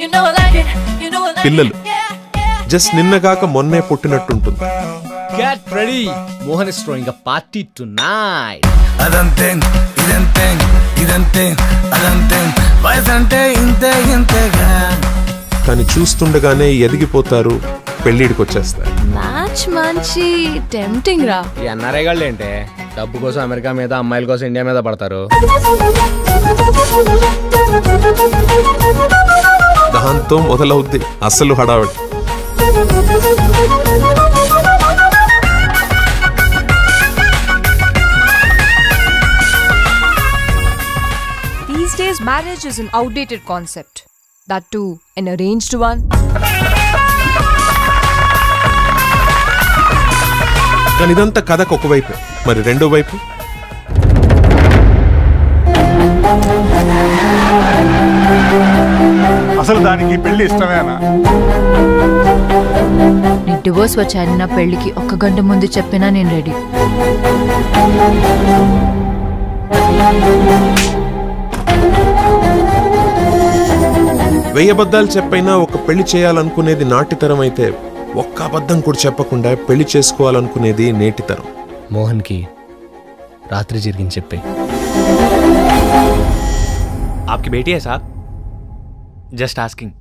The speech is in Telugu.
You know I like it. You know I like పిల్లలు it. Yeah, yeah. జస్ట్ నిన్నగాక మొన్నే పుట్టినట్టుంటుంది get ready Mohan is throwing a party tonight అదంతే ఇదంతే ఇదంతే అదంతే వయసంటే ఇంతే ఇంతేగా కానీ చూస్తుండగానే ఎదిగిపోతారు పెళ్ళిడికి వచ్చేస్తారు మ్యాచ్ మంచి టెంప్టింగ్ రా ఈ ఎన్ఆర్ఐ గాళ్ళు ఏంటే డబ్బు కోసం అమెరికా మీద అమ్మాయిల కోసం ఇండియా మీద పడతారు దాంతో మొదలవుద్ది అసలు హడావిడి These days, marriage is an outdated concept. That too, an arranged one. కానీ ఇదంతా కథకు ఒకవైపు మరి రెండో వైపు అసలు దానికి పెళ్లి ఇష్టమేనా నీ డివోర్స్ వచ్చాయని నా పెళ్లికి ఒక్క గంట ముందు చెప్పినా నేను రెడీ వెయ్యి అబద్ధాలు చెప్పైనా ఒక పెళ్లి చేయాలనుకునేది నాటితరం అయితే ఒక్క అబద్ధం కూడా చెప్పకుండా పెళ్లి చేసుకోవాలనుకునేది నేటితరం మోహన్కి రాత్రి జరిగింది చెప్పే आपकी बेटी है साहब जस्ट आस्किंग